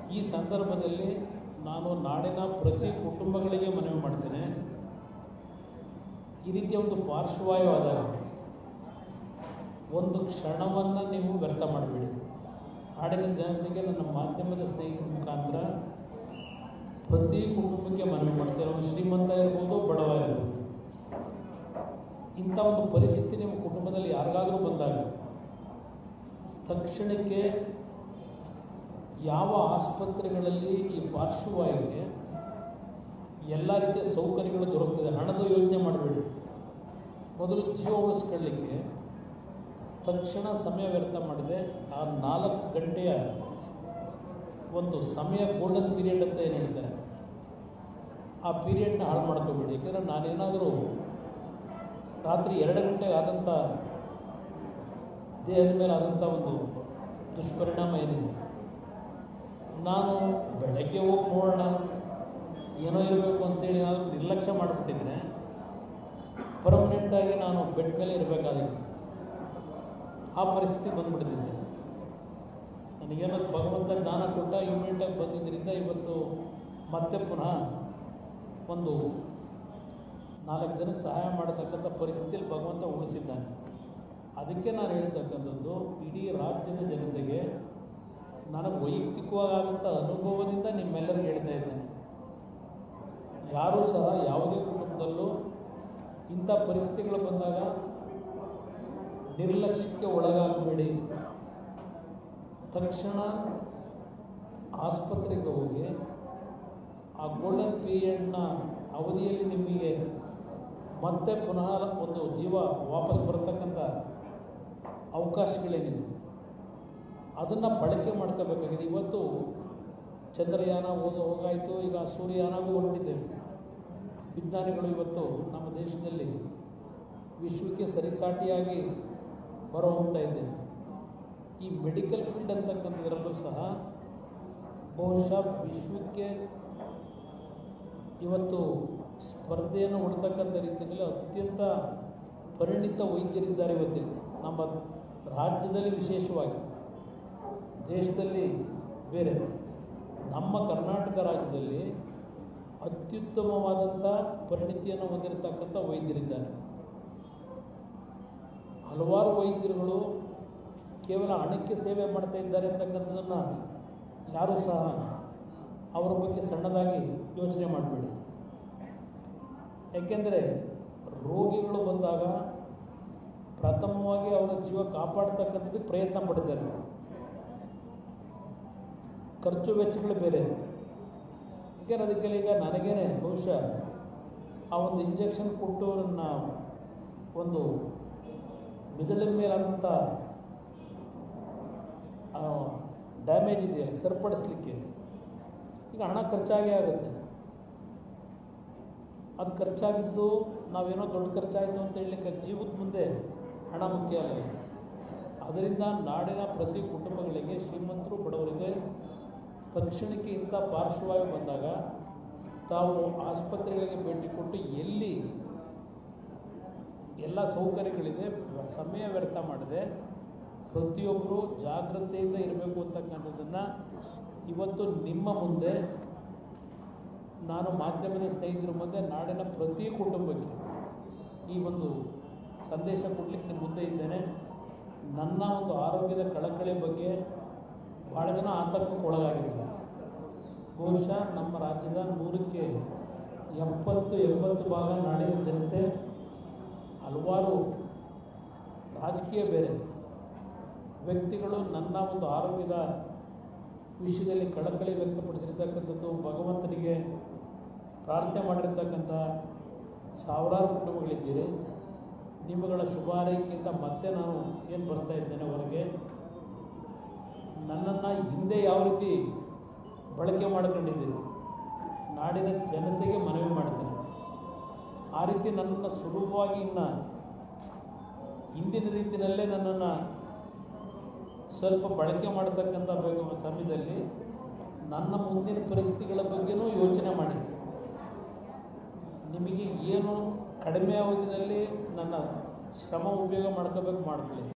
ಈ ಸಂದರ್ಭದಲ್ಲಿ ನಾನು ನಾಡಿನ ಪ್ರತಿ ಕುಟುಂಬಗಳಿಗೆ ಮನವಿ ಮಾಡ್ತೇನೆ ಈ ರೀತಿಯ ಒಂದು ಪಾರ್ಶ್ವವಾಯು ಆದಾಗ ಒಂದು ಕ್ಷಣವನ್ನು ನೀವು ವ್ಯರ್ಥ ಮಾಡಬೇಡಿ ನಾಡಿನ ಜನತೆಗೆ ನನ್ನ ಮಾಧ್ಯಮದ ಸ್ನೇಹಿತರ ಮುಖಾಂತರ ಪ್ರತಿ ಕುಟುಂಬಕ್ಕೆ ಮನವಿ ಮಾಡ್ತೇನೆ ಅವನು ಶ್ರೀಮಂತ ಇರ್ಬೋದು ಬಡವ ಇರ್ಬೋದು ಇಂಥ ಒಂದು ಪರಿಸ್ಥಿತಿ ನಿಮ್ಮ ಕುಟುಂಬದಲ್ಲಿ ಯಾರಿಗಾದರೂ ಬಂದಾಗ ತಕ್ಷಣಕ್ಕೆ ಯಾವ ಆಸ್ಪತ್ರೆಗಳಲ್ಲಿ ಈ ಪಾರ್ಶ್ವವಾಯುವಿಗೆ ಎಲ್ಲ ರೀತಿಯ ಸೌಕರ್ಯಗಳು ದೊರಕ್ತದೆ ಹಣದ ಯೋಚನೆ ಮಾಡಬೇಡಿ ಮೊದಲು ಜೀವ ಉಳಿಸ್ಕೊಳ್ಳಿಕ್ಕೆ ತಕ್ಷಣ ಸಮಯ ವ್ಯರ್ಥ ಮಾಡಿದೆ ಆ ನಾಲ್ಕು ಗಂಟೆಯ ಒಂದು ಸಮಯ ಗೋಲ್ಡನ್ ಪೀರಿಯಡ್ ಅಂತ ಏನು ಹೇಳ್ತಾರೆ ಆ ಪೀರಿಯಡ್ನ ಹಾಳು ಮಾಡ್ಕೋಬೇಡಿ ಯಾಕೆಂದರೆ ನಾನೇನಾದರೂ ರಾತ್ರಿ ಎರಡು ಗಂಟೆಗೆ ಆದಂಥ ದೇಹದ ಮೇಲೆ ಆದಂಥ ಒಂದು ದುಷ್ಪರಿಣಾಮ ಏನಿದೆ ನಾನು ಬೆಳಗ್ಗೆ ಹೋಗಿ ನೋಡೋಣ ಏನೋ ಇರಬೇಕು ಅಂತೇಳಿ ನಾನು ನಿರ್ಲಕ್ಷ್ಯ ಮಾಡಿಬಿಟ್ಟಿದ್ರೆ ಪರ್ಮನೆಂಟಾಗಿ ನಾನು ಬೆಡ್ ಮೇಲೆ ಇರಬೇಕಾಗಿತ್ತು ಆ ಪರಿಸ್ಥಿತಿ ಬಂದ್ಬಿಡ್ತಿದ್ದೆ ನನಗೇನೋ ಭಗವಂತ ಜ್ಞಾನ ಕೊಟ್ಟ ಇಮ್ಮಿಡಿಯೇಟಾಗಿ ಬಂದಿದ್ದರಿಂದ ಇವತ್ತು ಮತ್ತೆ ಪುನಃ ಒಂದು ನಾಲ್ಕು ಜನಕ್ಕೆ ಸಹಾಯ ಮಾಡತಕ್ಕಂಥ ಪರಿಸ್ಥಿತಿಯಲ್ಲಿ ಭಗವಂತ ಉಳಿಸಿದ್ದಾನೆ ಅದಕ್ಕೆ ನಾನು ಹೇಳ್ತಕ್ಕಂಥದ್ದು ಇಡೀ ರಾಜ್ಯದ ಜನತೆಗೆ ನನಗೆ ವೈಯಕ್ತಿಕವಾದಂಥ ಅನುಭವದಿಂದ ನಿಮ್ಮೆಲ್ಲರಿಗೂ ಹೇಳ್ತಾ ಇದ್ದೇನೆ ಯಾರೂ ಸಹ ಯಾವುದೇ ಕುಟುಂಬದಲ್ಲೂ ಇಂಥ ಪರಿಸ್ಥಿತಿಗಳು ಬಂದಾಗ ನಿರ್ಲಕ್ಷ್ಯಕ್ಕೆ ಒಳಗಾಗಬೇಡಿ ತಕ್ಷಣ ಆಸ್ಪತ್ರೆಗೆ ಹೋಗಿ ಆ ಗೋಲ್ಡನ್ ಪೀರಿಯಡ್ನ ಅವಧಿಯಲ್ಲಿ ನಿಮಗೆ ಮತ್ತೆ ಪುನಃ ಒಂದು ಜೀವ ವಾಪಸ್ ಬರತಕ್ಕಂಥ ಅವಕಾಶಗಳೇನಿದೆ ಅದನ್ನು ಬಳಕೆ ಮಾಡ್ಕೋಬೇಕಾಗಿದೆ ಇವತ್ತು ಚಂದ್ರಯಾನ ಹೋಗ ಹೋಗಾಯಿತು ಈಗ ಸೂರ್ಯಯಾನಗೂ ಹೊರಟಿದ್ದೇವೆ ವಿಜ್ಞಾನಿಗಳು ಇವತ್ತು ನಮ್ಮ ದೇಶದಲ್ಲಿ ವಿಶ್ವಕ್ಕೆ ಸರಿಸಾಟಿಯಾಗಿ ಹೊರ ಹೋಗ್ತಾ ಇದ್ದೇವೆ ಈ ಮೆಡಿಕಲ್ ಫೀಲ್ಡ್ ಅಂತಕ್ಕಂಥದ್ರಲ್ಲೂ ಸಹ ಬಹುಶಃ ವಿಶ್ವಕ್ಕೆ ಇವತ್ತು ಸ್ಪರ್ಧೆಯನ್ನು ಹೊಡ್ತಕ್ಕಂಥ ರೀತಿಯಲ್ಲಿ ಅತ್ಯಂತ ಪರಿಣಿತ ವೈದ್ಯರಿದ್ದಾರೆ ಇವತ್ತಿಲ್ಲಿ ನಮ್ಮ ರಾಜ್ಯದಲ್ಲಿ ವಿಶೇಷವಾಗಿ ದೇಶದಲ್ಲಿ ಬೇರೆ ನಮ್ಮ ಕರ್ನಾಟಕ ರಾಜ್ಯದಲ್ಲಿ ಅತ್ಯುತ್ತಮವಾದಂಥ ಪರಿಣಿತಿಯನ್ನು ಹೊಂದಿರತಕ್ಕಂಥ ವೈದ್ಯರಿದ್ದಾರೆ ಹಲವಾರು ವೈದ್ಯರುಗಳು ಕೇವಲ ಹಣಕ್ಕೆ ಸೇವೆ ಮಾಡ್ತಾ ಇದ್ದಾರೆ ಅಂತಕ್ಕಂಥದ್ದನ್ನು ಯಾರೂ ಸಹ ಅವರ ಬಗ್ಗೆ ಸಣ್ಣದಾಗಿ ಯೋಚನೆ ಮಾಡಬೇಡಿ ಯಾಕೆಂದರೆ ರೋಗಿಗಳು ಬಂದಾಗ ಪ್ರಥಮವಾಗಿ ಅವರ ಜೀವ ಕಾಪಾಡ್ತಕ್ಕಂಥದ್ದು ಪ್ರಯತ್ನ ಪಡ್ತಾರೆ ಖರ್ಚು ವೆಚ್ಚಗಳು ಬೇರೆ ಯಾಕೆಂದ್ರೆ ಅದಕ್ಕೆಲ್ಲ ಈಗ ನನಗೇನೆ ಬಹುಶಃ ಆ ಒಂದು ಇಂಜೆಕ್ಷನ್ ಕೊಟ್ಟು ನನ್ನ ಒಂದು ಮಿದುಳಿನ ಮೇಲಾದಂಥ ಡ್ಯಾಮೇಜ್ ಇದೆಯಲ್ಲ ಸರಿಪಡಿಸ್ಲಿಕ್ಕೆ ಈಗ ಹಣ ಖರ್ಚಾಗೇ ಆಗುತ್ತೆ ಅದು ಖರ್ಚಾಗಿದ್ದು ನಾವೇನೋ ದೊಡ್ಡ ಖರ್ಚಾಯಿತು ಅಂತ ಹೇಳಲಿಕ್ಕೆ ಜೀವದ ಮುಂದೆ ಹಣ ಮುಖ್ಯ ಅಲ್ಲ ಅದರಿಂದ ನಾಡಿನ ಪ್ರತಿ ಕುಟುಂಬಗಳಿಗೆ ಶ್ರೀಮಂತರು ಬಡವರಿಗೆ ತಕ್ಷಣಕ್ಕೆ ಇಂಥ ಪಾರ್ಶ್ವವಾಯು ಬಂದಾಗ ತಾವು ಆಸ್ಪತ್ರೆಗಳಿಗೆ ಭೇಟಿ ಕೊಟ್ಟು ಎಲ್ಲಿ ಎಲ್ಲ ಸೌಕರ್ಯಗಳಿದೆ ಸಮಯ ವ್ಯರ್ಥ ಮಾಡದೆ ಪ್ರತಿಯೊಬ್ಬರು ಜಾಗ್ರತೆಯಿಂದ ಇರಬೇಕು ಅಂತಕ್ಕಂಥದ್ದನ್ನು ಇವತ್ತು ನಿಮ್ಮ ಮುಂದೆ ನಾನು ಮಾಧ್ಯಮದ ಸ್ನೇಹಿತರ ಮುಂದೆ ನಾಡಿನ ಪ್ರತಿ ಕುಟುಂಬಕ್ಕೆ ಈ ಒಂದು ಸಂದೇಶ ಕೊಡಲಿಕ್ಕೆ ನಿಮ್ಮ ಮುಂದೆ ಇದ್ದೇನೆ ನನ್ನ ಒಂದು ಆರೋಗ್ಯದ ಕಳಕಳಿ ಬಗ್ಗೆ ಭಾಳ ಜನ ಆತಂಕಕ್ಕೆ ಒಳಗಾಗಿದ್ದಾರೆ ಬಹುಶಃ ನಮ್ಮ ರಾಜ್ಯದ ನೂರಕ್ಕೆ ಎಪ್ಪತ್ತು ಎಂಬತ್ತು ಭಾಗ ನಾಡಿನ ಜನತೆ ಹಲವಾರು ರಾಜಕೀಯ ಬೇರೆ ವ್ಯಕ್ತಿಗಳು ನನ್ನ ಒಂದು ಆರೋಗ್ಯದ ವಿಷಯದಲ್ಲಿ ಕಳಕಳಿ ವ್ಯಕ್ತಪಡಿಸಿರ್ತಕ್ಕಂಥದ್ದು ಭಗವಂತನಿಗೆ ಪ್ರಾರ್ಥನೆ ಮಾಡಿರ್ತಕ್ಕಂಥ ಸಾವಿರಾರು ಕುಟುಂಬಗಳಿದ್ದೀರಿ ನಿಮ್ಮಗಳ ಶುಭ ಹಾರೈಕೆಯಿಂದ ಮತ್ತೆ ನಾನು ಏನು ಬರ್ತಾ ಇದ್ದೇನೆ ಹೊರಗೆ ನನ್ನನ್ನು ಹಿಂದೆ ಯಾವ ರೀತಿ ಬಳಕೆ ಮಾಡ್ಕೊಂಡಿದ್ದೀರಿ ನಾಡಿನ ಜನತೆಗೆ ಮನವಿ ಮಾಡ್ತೇನೆ ಆ ರೀತಿ ನನ್ನನ್ನು ಸುಲಭವಾಗಿ ಇನ್ನು ಹಿಂದಿನ ರೀತಿಯಲ್ಲೇ ನನ್ನನ್ನು ಸ್ವಲ್ಪ ಬಳಕೆ ಮಾಡತಕ್ಕಂಥ ಬೇಕು ಸಮಯದಲ್ಲಿ ನನ್ನ ಮುಂದಿನ ಪರಿಸ್ಥಿತಿಗಳ ಬಗ್ಗೆನೂ ಯೋಚನೆ ಮಾಡಿ ನಿಮಗೆ ಏನು ಕಡಿಮೆ ಅವಧಿಯಲ್ಲಿ ನನ್ನ ಶ್ರಮ ಉಪಯೋಗ ಮಾಡ್ಕೋಬೇಕು ಮಾಡ್ಕೊಳ್ಳಿ